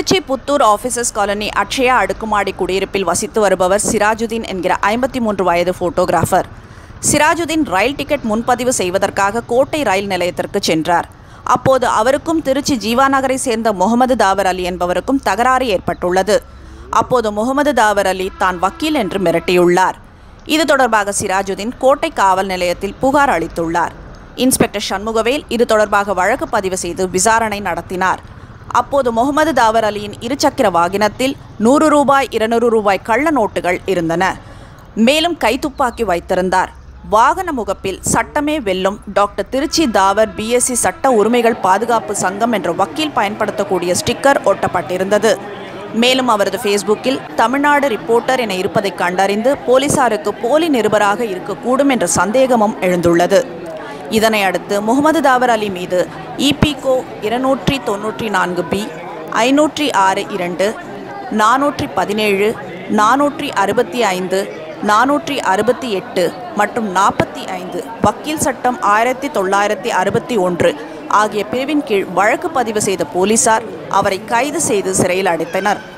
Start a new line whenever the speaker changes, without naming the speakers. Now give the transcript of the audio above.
Trichy Puthur officers colony Akshaya அடுக்குமாடி குடியிருப்பில் வசித்து வருபவர் சிராஜுதீன் என்கிற ஐம்பத்தி மூன்று வயது போட்டோகிராஃபர் சிராஜுதீன் ரயில் டிக்கெட் முன்பதிவு செய்வதற்காக கோட்டை ரயில் நிலையத்திற்கு சென்றார் அப்போது அவருக்கும் திருச்சி ஜீவா நகரை சேர்ந்த முகமது தாவர் அலி என்பவருக்கும் தகராறு ஏற்பட்டுள்ளது அப்போது முகமது தாவர் அலி தான் வக்கீல் என்று மிரட்டியுள்ளார் இது தொடர்பாக சிராஜுதீன் கோட்டை காவல் நிலையத்தில் புகார் அளித்துள்ளார் இன்ஸ்பெக்டர் சண்முகவேல் இது தொடர்பாக வழக்கு பதிவு செய்து விசாரணை நடத்தினார் அப்போது முகமது தாவர் அலியின் இருசக்கர வாகனத்தில் நூறு ரூபாய் இருநூறு ரூபாய் கள்ள நோட்டுகள் இருந்தன மேலும் கைத்துப்பாக்கி வைத்திருந்தார் வாகன முகப்பில் சட்டமே வெல்லும் டாக்டர் திருச்சி தாவர் பிஎஸ்சி சட்ட உரிமைகள் பாதுகாப்பு சங்கம் என்ற வக்கீல் பயன்படுத்தக்கூடிய ஸ்டிக்கர் ஒட்டப்பட்டிருந்தது மேலும் அவரது ஃபேஸ்புக்கில் தமிழ்நாடு ரிப்போர்ட்டர் என இருப்பதை கண்டறிந்து போலீசாருக்கு போலி நிருபராக இருக்கக்கூடும் என்ற சந்தேகமும் எழுந்துள்ளது இதனை அடுத்து முகமது தாவர் அலி மீது இபிகோ இருநூற்றி தொன்னூற்றி நான்கு பி ஐநூற்றி ஆறு இரண்டு நானூற்றி பதினேழு நானூற்றி அறுபத்தி ஐந்து நானூற்றி அறுபத்தி எட்டு மற்றும் நாற்பத்தி ஐந்து வக்கீல் சட்டம் ஆயிரத்தி தொள்ளாயிரத்தி அறுபத்தி ஒன்று ஆகிய பிரிவின் கீழ் வழக்கு பதிவு செய்த போலீசார் அவரை கைது செய்து சிறையில் அடைத்தனர்